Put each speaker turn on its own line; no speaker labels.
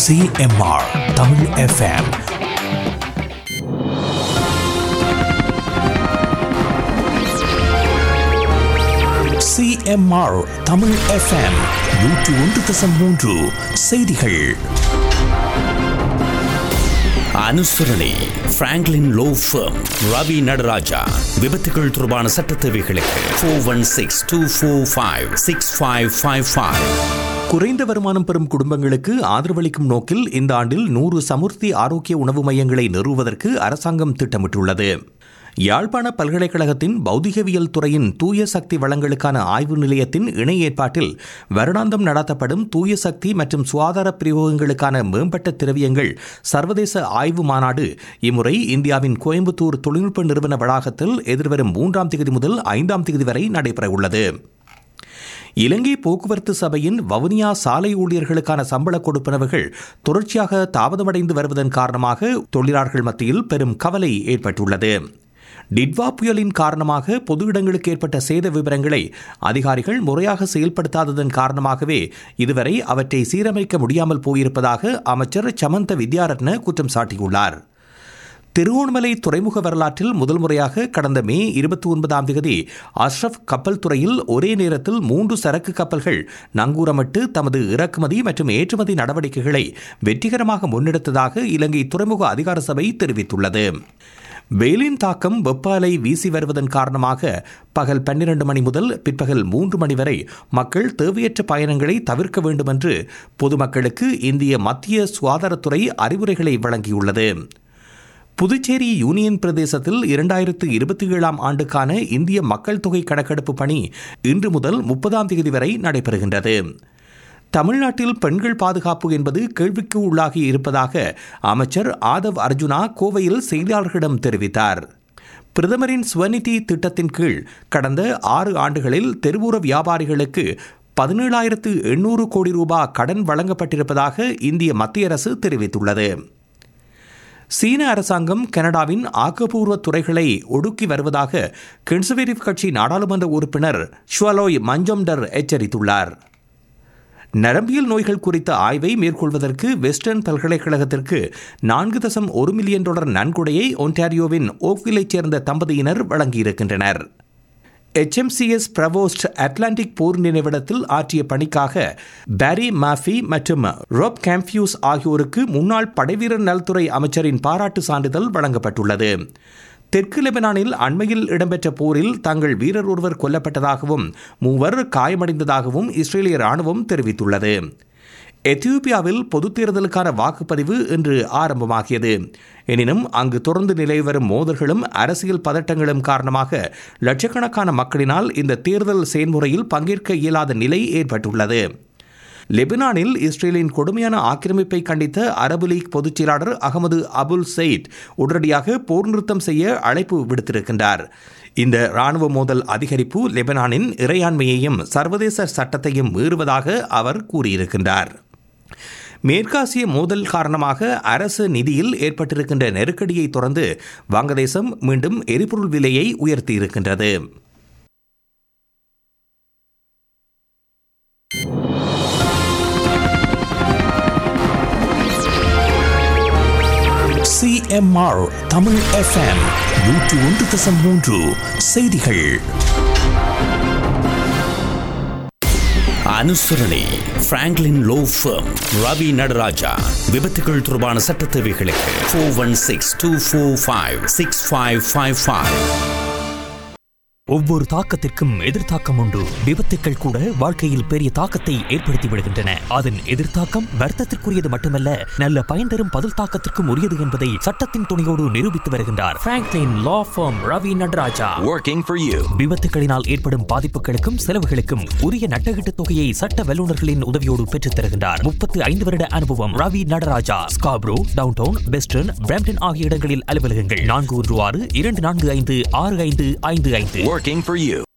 CMR Tamil FM CMR Tamil FM நூற்று ஒன்று தசம் மூன்று செய்திகள்
அனுசரணை Franklin law firm Ravi Nataraja விபத்துகள் தொடர்பான சட்ட தேவைகளுக்கு four one six two four five six five five five
குறைந்த வருமானம் பெறும் குடும்பங்களுக்கு ஆதரவளிக்கும் நோக்கில் இந்த ஆண்டில் நூறு சமுர்த்தி ஆரோக்கிய உணவு மையங்களை நிறுவுவதற்கு அரசாங்கம் திட்டமிட்டுள்ளது யாழ்ப்பாண பல்கலைக்கழகத்தின் பௌதிகவியல் துறையின் தூய சக்தி வளங்களுக்கான ஆய்வு நிலையத்தின் இணை ஏற்பாட்டில் வருடாந்தம் நடத்தப்படும் தூய சக்தி மற்றும் சுகாதார பிரயோகங்களுக்கான மேம்பட்ட திரவியங்கள் சர்வதேச ஆய்வு மாநாடு இம்முறை இந்தியாவின் கோயம்புத்தூர் தொழில்நுட்ப நிறுவன வளாகத்தில் எதிர்வரும் மூன்றாம் தேதி முதல் ஐந்தாம் தேதி வரை நடைபெறவுள்ளது இலங்கை போக்குவரத்து சபையின் வவுனியா சாலை ஊழியர்களுக்கான சம்பள கொடுப்பனவுகள் தொடர்ச்சியாக தாமதமடைந்து வருவதன் காரணமாக தொழிலாளர்கள் மத்தியில் பெரும் கவலை ஏற்பட்டுள்ளது டிட்வா புயலின் காரணமாக பொது இடங்களுக்கு ஏற்பட்ட சேத விவரங்களை அதிகாரிகள் முறையாக செயல்படுத்தாததன் காரணமாகவே இதுவரை அவற்றை சீரமைக்க முடியாமல் போயிருப்பதாக அமைச்சர் சமந்த வித்யாரத்ன குற்றம் சாட்டியுள்ளார் திருவோணமலை துறைமுக வரலாற்றில் முதல் முறையாக கடந்த மே இருபத்தி ஒன்பதாம் தேதி அஷ்ரப் கப்பல் துறையில் ஒரே நேரத்தில் மூன்று சரக்கு கப்பல்கள் நங்கூரமிட்டு தமது இறக்குமதி மற்றும் ஏற்றுமதி நடவடிக்கைகளை வெற்றிகரமாக முன்னெடுத்ததாக இலங்கை துறைமுக அதிகார சபை தெரிவித்துள்ளது வெயிலின் தாக்கம் வெப்ப அலை வீசி வருவதன் காரணமாக பகல் பன்னிரண்டு மணி முதல் பிற்பகல் மூன்று மணி வரை மக்கள் தேவையற்ற பயணங்களை தவிர்க்க வேண்டும் என்று பொதுமக்களுக்கு இந்திய மத்திய சுகாதாரத்துறை அறிவுரைகளை வழங்கியுள்ளது புதுச்சேரி யூனியன் பிரதேசத்தில் இரண்டாயிரத்து இருபத்தி ஏழாம் ஆண்டுக்கான இந்திய மக்கள் தொகை கணக்கெடுப்பு பணி இன்று முதல் முப்பதாம் தேதி வரை நடைபெறுகின்றது தமிழ்நாட்டில் பெண்கள் பாதுகாப்பு என்பது கேள்விக்கு உள்ளாகி இருப்பதாக அமைச்சர் ஆதவ் அர்ஜுனா கோவையில் செய்தியாளர்களிடம் தெரிவித்தார் பிரதமரின் ஸ்வநிதி திட்டத்தின் கீழ் கடந்த ஆறு ஆண்டுகளில் தெருவோர வியாபாரிகளுக்கு பதினேழாயிரத்து எண்ணூறு கோடி ரூபாய் கடன் வழங்கப்பட்டிருப்பதாக இந்திய மத்திய அரசு தெரிவித்துள்ளது சீன அரசாங்கம் கனடாவின் ஆக்கப்பூர்வ துறைகளை ஒடுக்கி வருவதாக கன்சர்வேட்டிவ் கட்சி நாடாளுமன்ற உறுப்பினர் ஷுவலோய் மஞ்சம்டர் எச்சரித்துள்ளார் நரம்பியல் நோய்கள் குறித்த ஆய்வை மேற்கொள்வதற்கு வெஸ்டர்ன் பல்கலைக்கழகத்திற்கு நான்கு தசம் ஒரு மில்லியன் டாலர் நன்கொடையை ஒன்டாரியோவின் ஓக்விலைச் சேர்ந்த தம்பதியினர் வழங்கியிருக்கின்றனர் எச்எம்சிஎஸ் பிரவோஸ்ட் அட்லாண்டிக் போர் நினைவிடத்தில் ஆற்றிய பணிக்காக பாரி மாஃபி மற்றும் ரோப் கேம்ப்யூஸ் ஆகியோருக்கு முன்னாள் படைவீரர் நலத்துறை அமைச்சரின் பாராட்டு சான்றிதழ் வழங்கப்பட்டுள்ளது தெற்கு லெபனானில் அண்மையில் இடம்பெற்ற போரில் தங்கள் வீரர் ஒருவர் கொல்லப்பட்டதாகவும் மூவர் காயமடைந்ததாகவும் இஸ்ரேலிய ராணுவம் தெரிவித்துள்ளது எத்தியோப்பியாவில் பொதுத் தேர்தலுக்கான வாக்குப்பதிவு இன்று ஆரம்பமாகியது எனினும் அங்கு தொடர்ந்து நிலை வரும் மோதல்களும் அரசியல் பதட்டங்களும் காரணமாக லட்சக்கணக்கான மக்களினால் இந்த தேர்தல் செயல்முறையில் பங்கேற்க இயலாத நிலை ஏற்பட்டுள்ளது லெபனானில் இஸ்ரேலின் கொடுமையான ஆக்கிரமிப்பை கண்டித்த அரபு லீக் பொதுச் செயலாளர் அகமது அபுல் சயிட் உடனடியாக போர் நிறுத்தம் செய்ய அழைப்பு விடுத்திருக்கின்றார் இந்த ராணுவ மோதல் அதிகரிப்பு லெபனானின் இறையாண்மையையும் சர்வதேச சட்டத்தையும் மீறுவதாக அவர் கூறியிருக்கின்றார் மேற்காசிய மோதல் காரணமாக அரசு நிதியில் ஏற்பட்டிருக்கின்ற நெருக்கடியை தொடர்ந்து வங்கதேசம் மீண்டும் எரிபொருள் விலையை உயர்த்தியிருக்கின்றது சிஎம்ஆர் தமிழ் எஃப்எம் நூற்று ஒன்று தசம் மூன்று செய்திகள்
அனுசரணை Franklin law firm Ravi Nataraja விபத்துகள் தொடர்பான சட்ட தேவைகளுக்கு four one six two four five six five five five
ஒவ்வொரு தாக்கத்திற்கும் எதிர்த்தாக்கம் உண்டு விபத்துக்கள் கூட வாழ்க்கையில் பெரிய தாக்கத்தை ஏற்படுத்தி விடுகின்றன அதன் எதிர்த்தாக்கம் வர்த்தத்திற்குரியது மட்டுமல்ல நல்ல பயன் தரும் பதில் தாக்கத்திற்கும் உரியது என்பதை சட்டத்தின் துணையோடு நிரூபித்து வருகின்றார் Franklin law firm Ravi Nataraja
Working for you.
விபத்துகளினால் ஏற்படும் பாதிப்புகளுக்கும் செலவுகளுக்கும் உரிய நட்டகீட்டு தொகையை சட்ட வல்லுநர்களின் உதவியோடு பெற்றுத் தருகின்றார் முப்பத்தி ஐந்து வருட அனுபவம் Ravi Nataraja Scarborough downtown western Brampton ஆகிய இடங்களில் அலுவலகங்கள் நான்கு ஒன்று ஆறு இரண்டு நான்கு ஐந்து ஆறு ஐந்து ஐந்து ஐந்து
Working for you.